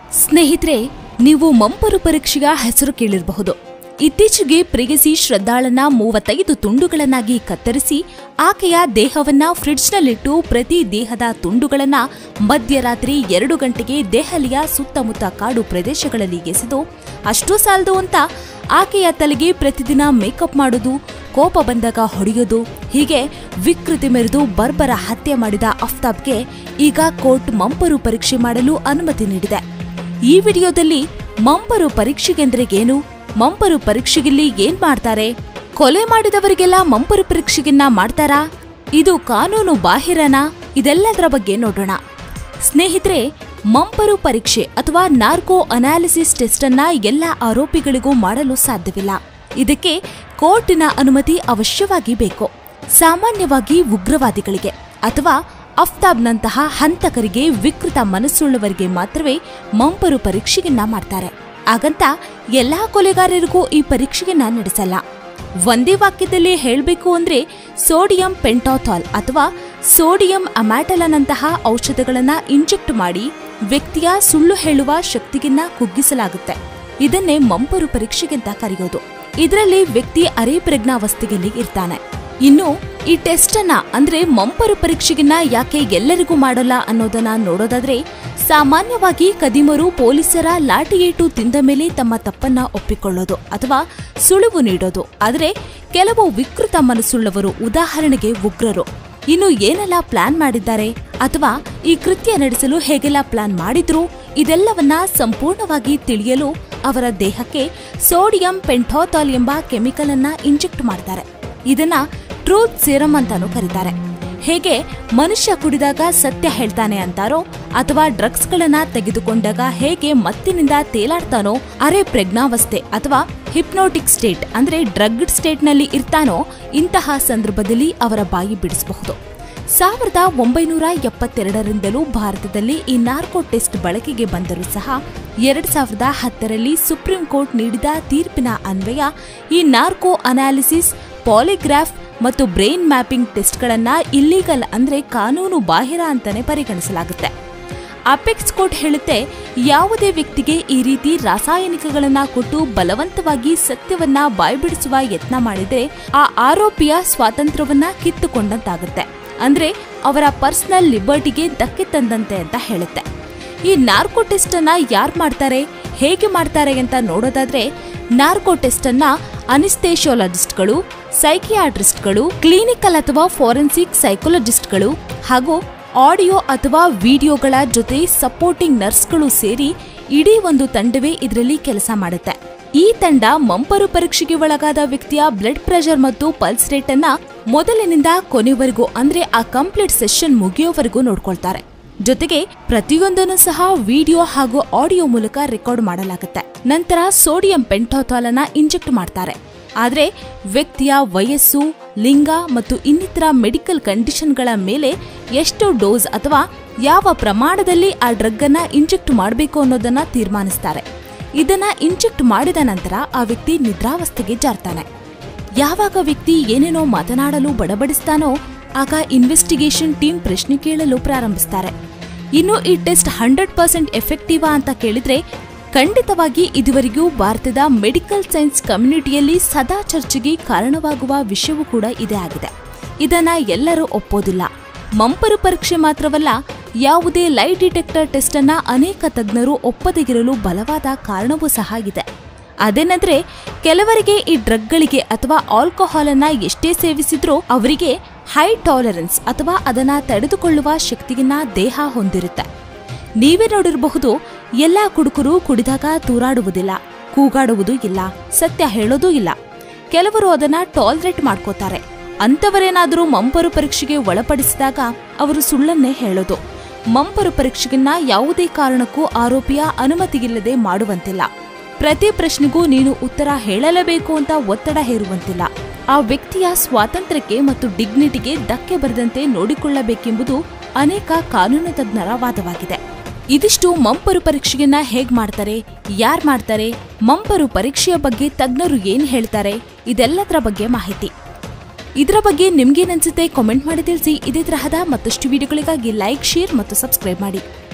ಸ್ನೇಹಿತರೆ ನೀವು ಮಂಪರು ಪರೀಕ್ಷೆಯ ಹೆಸರು ಕೇಳಿರಬಹುದು ಇತ್ತೀಚೆಗೆ ಪ್ರೇಯಸಿ ಶ್ರದ್ಧಾಳನ್ನ ಮೂವತ್ತೈದು ತುಂಡುಗಳನ್ನಾಗಿ ಕತ್ತರಿಸಿ ಆಕೆಯ ದೇಹವನ್ನ ಫ್ರಿಡ್ಜ್ನಲ್ಲಿಟ್ಟು ಪ್ರತಿ ದೇಹದ ತುಂಡುಗಳನ್ನ ಮಧ್ಯರಾತ್ರಿ ಎರಡು ಗಂಟೆಗೆ ದೆಹಲಿಯ ಸುತ್ತಮುತ್ತ ಕಾಡು ಪ್ರದೇಶಗಳಲ್ಲಿ ಎಸೆದು ಅಷ್ಟೂ ಸಾಲದು ಅಂತ ಆಕೆಯ ತಲೆಗೆ ಪ್ರತಿದಿನ ಮೇಕಪ್ ಮಾಡೋದು ಕೋಪ ಬಂದಾಗ ಹೊಡೆಯೋದು ಹೀಗೆ ವಿಕೃತಿ ಮೆರೆದು ಬರ್ಬರ ಹತ್ಯೆ ಮಾಡಿದ ಅಫ್ತಾಬ್ಗೆ ಈಗ ಕೋರ್ಟ್ ಮಂಪರು ಪರೀಕ್ಷೆ ಮಾಡಲು ಅನುಮತಿ ನೀಡಿದೆ ಈ ವಿಡಿಯೋದಲ್ಲಿ ಮಂಪರು ಪರೀಕ್ಷೆಗೆಂದ್ರೆ ಏನು ಮಂಪರು ಪರೀಕ್ಷೆಗಿಲ್ಲಿ ಏನ್ ಮಾಡ್ತಾರೆ ಕೊಲೆ ಮಾಡಿದವರಿಗೆಲ್ಲ ಮಂಪರು ಪರೀಕ್ಷೆಗಿನ್ನ ಮಾಡ್ತಾರಾ ಇದು ಕಾನೂನು ಬಾಹಿರನಾ ಇದೆಲ್ಲದರ ಬಗ್ಗೆ ನೋಡೋಣ ಸ್ನೇಹಿತರೆ ಮಂಪರು ಪರೀಕ್ಷೆ ಅಥವಾ ನಾರ್ಕೋ ಅನಾಲಿಸಿಸ್ ಟೆಸ್ಟ್ ಅನ್ನ ಎಲ್ಲ ಆರೋಪಿಗಳಿಗೂ ಮಾಡಲು ಸಾಧ್ಯವಿಲ್ಲ ಇದಕ್ಕೆ ಕೋರ್ಟಿನ ಅನುಮತಿ ಅವಶ್ಯವಾಗಿ ಬೇಕು ಸಾಮಾನ್ಯವಾಗಿ ಉಗ್ರವಾದಿಗಳಿಗೆ ಅಥವಾ ಅಫ್ತಾಬ್ನಂತಹ ಹಂತಕರಿಗೆ ವಿಕೃತ ಮನಸ್ಸುಳ್ಳವರಿಗೆ ಮಾತ್ರವೇ ಮಂಪರು ಪರೀಕ್ಷೆಯನ್ನ ಮಾಡ್ತಾರೆ ಹಾಗಂತ ಎಲ್ಲಾ ಕೊಲೆಗಾರರಿಗೂ ಈ ಪರೀಕ್ಷೆಯನ್ನ ನಡೆಸಲ್ಲ ಒಂದೇ ವಾಕ್ಯದಲ್ಲಿ ಹೇಳಬೇಕು ಅಂದ್ರೆ ಸೋಡಿಯಂ ಪೆಂಟಾಥಾಲ್ ಅಥವಾ ಸೋಡಿಯಂ ಅಮ್ಯಾಟಲನಂತಹ ಔಷಧಗಳನ್ನ ಇಂಜೆಕ್ಟ್ ಮಾಡಿ ವ್ಯಕ್ತಿಯ ಸುಳ್ಳು ಹೇಳುವ ಶಕ್ತಿಗಿನ್ನ ಕುಗ್ಗಿಸಲಾಗುತ್ತೆ ಇದನ್ನೇ ಮಂಪರು ಪರೀಕ್ಷೆಗೆಂತ ಕರೆಯೋದು ಇದರಲ್ಲಿ ವ್ಯಕ್ತಿ ಅರೆ ಪ್ರಜ್ಞಾವಸ್ಥೆಯಲ್ಲಿ ಇರ್ತಾನೆ ಇನ್ನು ಈ ಟೆಸ್ಟ್ ಅನ್ನ ಅಂದ್ರೆ ಮಂಪರು ಪರೀಕ್ಷೆಗಿನ್ನ ಯಾಕೆ ಎಲ್ಲರಿಗೂ ಮಾಡಲ್ಲ ಅನ್ನೋದನ್ನ ನೋಡೋದಾದ್ರೆ ಸಾಮಾನ್ಯವಾಗಿ ಕದಿಮರು ಪೊಲೀಸರ ಲಾಠಿಯೇಟು ತಿಂದ ಮೇಲೆ ತಮ್ಮ ತಪ್ಪನ್ನ ಒಪ್ಪಿಕೊಳ್ಳೋದು ಅಥವಾ ಸುಳಿವು ನೀಡೋದು ಆದರೆ ಕೆಲವು ವಿಕೃತ ಮನಸ್ಸುಳ್ಳವರು ಉದಾಹರಣೆಗೆ ಉಗ್ರರು ಇನ್ನು ಏನೆಲ್ಲ ಪ್ಲಾನ್ ಮಾಡಿದ್ದಾರೆ ಅಥವಾ ಈ ಕೃತ್ಯ ನಡೆಸಲು ಹೇಗೆಲ್ಲ ಪ್ಲಾನ್ ಮಾಡಿದ್ರು ಇದೆಲ್ಲವನ್ನ ಸಂಪೂರ್ಣವಾಗಿ ತಿಳಿಯಲು ಅವರ ದೇಹಕ್ಕೆ ಸೋಡಿಯಂ ಪೆಂಟಾಥಾಲ್ ಎಂಬ ಕೆಮಿಕಲ್ ಅನ್ನ ಇಂಜೆಕ್ಟ್ ಮಾಡ್ತಾರೆ ಇದನ್ನ ಟ್ರೂತ್ ಸೀರಮ್ ಅಂತಾನೂ ಕರೀತಾರೆ ಹೇಗೆ ಮನುಷ್ಯ ಕುಡಿದಾಗ ಸತ್ಯ ಹೇಳ್ತಾನೆ ಅಂತಾರೋ ಅಥವಾ ಡ್ರಗ್ಸ್ಗಳನ್ನ ತೆಗೆದುಕೊಂಡಾಗ ಹೇಗೆ ಮತ್ತಿನಿಂದ ತೇಲಾಡ್ತಾನೋ ಅರೆ ಪ್ರಜ್ಞಾವಸ್ಥೆ ಅಥವಾ ಹಿಪ್ನೋಟಿಕ್ ಸ್ಟೇಟ್ ಅಂದ್ರೆ ಡ್ರಗ್ಡ್ ಸ್ಟೇಟ್ನಲ್ಲಿ ಇರ್ತಾನೋ ಇಂತಹ ಸಂದರ್ಭದಲ್ಲಿ ಅವರ ಬಾಯಿ ಬಿಡಿಸಬಹುದು ಸಾವಿರದ ಒಂಬೈನೂರ ಎಪ್ಪತ್ತೆರಡರಿಂದಲೂ ಭಾರತದಲ್ಲಿ ಈ ನಾರ್ಕೋ ಟೆಸ್ಟ್ ಬಳಕೆಗೆ ಬಂದರೂ ಸಹ ಎರಡ್ ಸಾವಿರದ ಹತ್ತರಲ್ಲಿ ಸುಪ್ರೀಂ ಕೋರ್ಟ್ ನೀಡಿದ ತೀರ್ಪಿನ ಅನ್ವಯ ಈ ನಾರ್ಕೋ ಅನಾಲಿಸಿಸ್ ಪಾಲಿಗ್ರಾಫ್ ಮತ್ತು ಬ್ರೈನ್ ಮ್ಯಾಪಿಂಗ್ ಟೆಸ್ಟ್ಗಳನ್ನ ಇಲ್ಲೀಗಲ್ ಅಂದ್ರೆ ಕಾನೂನು ಬಾಹಿರ ಅಂತಾನೆ ಪರಿಗಣಿಸಲಾಗುತ್ತೆ ಅಪೆಕ್ಸ್ ಕೋರ್ಟ್ ಹೇಳುತ್ತೆ ಯಾವುದೇ ವ್ಯಕ್ತಿಗೆ ಈ ರೀತಿ ರಾಸಾಯನಿಕಗಳನ್ನ ಕೊಟ್ಟು ಬಲವಂತವಾಗಿ ಸತ್ಯವನ್ನ ಬಾಯ್ಬಿಡಿಸುವ ಯತ್ನ ಮಾಡಿದ್ರೆ ಆ ಆರೋಪಿಯ ಸ್ವಾತಂತ್ರ್ಯವನ್ನ ಕಿತ್ತುಕೊಂಡಂತಾಗುತ್ತೆ ಅಂದ್ರೆ ಅವರ ಪರ್ಸನಲ್ ಲಿಬರ್ಟಿಗೆ ಧಕ್ಕೆ ತಂದಂತೆ ಅಂತ ಹೇಳುತ್ತೆ ಈ ನಾರ್ಕೋ ಟೆಸ್ಟ್ ಅನ್ನ ಯಾರು ಮಾಡ್ತಾರೆ ಹೇಗೆ ಮಾಡ್ತಾರೆ ಅಂತ ನೋಡೋದಾದ್ರೆ ನಾರ್ಕೋ ಟೆಸ್ಟ್ ಅನ್ನ ಅನಿಸ್ತೇಶಿಯೋಲಜಿಸ್ಟ್ಗಳು ಸೈಕಿಯಾಟ್ರಿಸ್ಟ್ಗಳು ಕ್ಲಿನಿಕಲ್ ಅಥವಾ ಫೋರೆನ್ಸಿಕ್ ಸೈಕೋಲಜಿಸ್ಟ್ಗಳು ಹಾಗೂ ಆಡಿಯೋ ಅಥವಾ ವಿಡಿಯೋಗಳ ಜೊತೆ ಸಪೋರ್ಟಿಂಗ್ ನರ್ಸ್ಗಳು ಸೇರಿ ಇಡೀ ಒಂದು ತಂಡವೇ ಇದರಲ್ಲಿ ಕೆಲಸ ಮಾಡುತ್ತೆ ಈ ತಂಡ ಮಂಪರು ಪರೀಕ್ಷೆಗೆ ಒಳಗಾದ ವ್ಯಕ್ತಿಯ ಬ್ಲಡ್ ಪ್ರೆಷರ್ ಮತ್ತು ಪಲ್ಸ್ ರೇಟ್ ಅನ್ನ ಮೊದಲಿನಿಂದ ಕೊನೆವರೆಗೂ ಅಂದ್ರೆ ಆ ಕಂಪ್ಲೀಟ್ ಸೆಷನ್ ಮುಗಿಯೋವರೆಗೂ ನೋಡ್ಕೊಳ್ತಾರೆ ಜೊತೆಗೆ ಪ್ರತಿಯೊಂದನ್ನು ಸಹ ವಿಡಿಯೋ ಹಾಗೂ ಆಡಿಯೋ ಮೂಲಕ ರೆಕಾರ್ಡ್ ಮಾಡಲಾಗುತ್ತೆ ನಂತರ ಸೋಡಿಯಂ ಪೆಂಟಾಥಾಲ್ ಅನ್ನ ಇಂಜೆಕ್ಟ್ ಮಾಡ್ತಾರೆ ಆದ್ರೆ ವ್ಯಕ್ತಿಯ ವಯಸ್ಸು ಲಿಂಗ ಮತ್ತು ಇನ್ನಿತರ ಮೆಡಿಕಲ್ ಕಂಡೀಷನ್ಗಳ ಮೇಲೆ ಎಷ್ಟು ಡೋಸ್ ಅಥವಾ ಯಾವ ಪ್ರಮಾಣದಲ್ಲಿ ಆ ಡ್ರಗ್ ಅನ್ನ ಇಂಜೆಕ್ಟ್ ಮಾಡಬೇಕು ಅನ್ನೋದನ್ನ ತೀರ್ಮಾನಿಸ್ತಾರೆ ಇದನ್ನ ಇಂಜೆಕ್ಟ್ ಮಾಡಿದ ನಂತರ ಆ ವ್ಯಕ್ತಿ ನಿದ್ರಾವಸ್ಥೆಗೆ ಜಾರ್ತಾನೆ ಯಾವಾಗ ವ್ಯಕ್ತಿ ಏನೇನೋ ಮಾತನಾಡಲು ಬಡಬಡಿಸ್ತಾನೋ ಆಗ ಇನ್ವೆಸ್ಟಿಗೇಷನ್ ಟೀಮ್ ಪ್ರಶ್ನೆ ಕೇಳಲು ಪ್ರಾರಂಭಿಸ್ತಾರೆ ಇನ್ನು ಈ ಟೆಸ್ಟ್ ಹಂಡ್ರೆಡ್ ಪರ್ಸೆಂಟ್ ಎಫೆಕ್ಟಿವಾ ಅಂತ ಕೇಳಿದ್ರೆ ಖಂಡಿತವಾಗಿ ಇದುವರೆಗೂ ಭಾರತದ ಮೆಡಿಕಲ್ ಸೈನ್ಸ್ ಕಮ್ಯುನಿಟಿಯಲ್ಲಿ ಸದಾ ಚರ್ಚೆಗೆ ಕಾರಣವಾಗುವ ವಿಷಯವೂ ಕೂಡ ಇದೇ ಆಗಿದೆ ಇದನ್ನ ಎಲ್ಲರೂ ಒಪ್ಪೋದಿಲ್ಲ ಮಂಪರು ಪರೀಕ್ಷೆ ಮಾತ್ರವಲ್ಲ ಯಾವುದೇ ಲೈ ಡಿಟೆಕ್ಟರ್ ಟೆಸ್ಟ್ ಅನ್ನ ಅನೇಕ ತಜ್ಞರು ಒಪ್ಪದಿಗಿರಲು ಬಲವಾದ ಕಾರಣವೂ ಸಹ ಇದೆ ಅದೇನಂದ್ರೆ ಕೆಲವರಿಗೆ ಈ ಡ್ರಗ್ಗಳಿಗೆ ಅಥವಾ ಆಲ್ಕೋಹಾಲ್ ಅನ್ನ ಎಷ್ಟೇ ಸೇವಿಸಿದ್ರೂ ಅವರಿಗೆ ಹೈ ಟಾಲರೆನ್ಸ್ ಅಥವಾ ಅದನ್ನ ತಡೆದುಕೊಳ್ಳುವ ಶಕ್ತಿಗಿನ್ನ ದೇಹ ಹೊಂದಿರುತ್ತೆ ನೀವೇ ನೋಡಿರಬಹುದು ಎಲ್ಲಾ ಕುಡುಕರು ಕುಡಿದಾಗ ತೂರಾಡುವುದಿಲ್ಲ ಕೂಗಾಡುವುದೂ ಇಲ್ಲ ಸತ್ಯ ಹೇಳೋದೂ ಇಲ್ಲ ಕೆಲವರು ಅದನ್ನ ಟಾಲರೇಟ್ ಮಾಡ್ಕೋತಾರೆ ಅಂತವರೇನಾದರೂ ಮಂಪರು ಪರೀಕ್ಷೆಗೆ ಒಳಪಡಿಸಿದಾಗ ಅವರು ಸುಳ್ಳನ್ನೇ ಹೇಳೋದು ಮಂಪರು ಪರೀಕ್ಷೆಗನ್ನ ಯಾವುದೇ ಕಾರಣಕ್ಕೂ ಆರೋಪಿಯ ಅನುಮತಿಯಿಲ್ಲದೆ ಮಾಡುವಂತಿಲ್ಲ ಪ್ರತಿ ಪ್ರಶ್ನೆಗೂ ನೀನು ಉತ್ತರ ಹೇಳಲೇಬೇಕು ಅಂತ ಒತ್ತಡ ಹೇರುವಂತಿಲ್ಲ ಆ ವ್ಯಕ್ತಿಯ ಸ್ವಾತಂತ್ರ್ಯಕ್ಕೆ ಮತ್ತು ಡಿಗ್ನಿಟಿಗೆ ಧಕ್ಕೆ ಬರದಂತೆ ನೋಡಿಕೊಳ್ಳಬೇಕೆಂಬುದು ಅನೇಕ ಕಾನೂನು ತಜ್ಞರ ವಾದವಾಗಿದೆ ಇದಿಷ್ಟು ಮಂಪರು ಪರೀಕ್ಷೆಯನ್ನ ಹೇಗ್ ಮಾಡ್ತಾರೆ ಯಾರ್ ಮಾಡ್ತಾರೆ ಮಂಪರು ಪರೀಕ್ಷೆಯ ಬಗ್ಗೆ ತಜ್ಞರು ಏನ್ ಹೇಳ್ತಾರೆ ಇದೆಲ್ಲದರ ಬಗ್ಗೆ ಮಾಹಿತಿ ಇದರ ಬಗ್ಗೆ ನಿಮ್ಗೇನನ್ಸುತ್ತೆ ಕಾಮೆಂಟ್ ಮಾಡಿ ತಿಳಿಸಿ ಇದೇ ತರಹದ ಮತ್ತಷ್ಟು ವಿಡಿಯೋಗಳಿಗಾಗಿ ಲೈಕ್ ಶೇರ್ ಮತ್ತು ಸಬ್ಸ್ಕ್ರೈಬ್ ಮಾಡಿ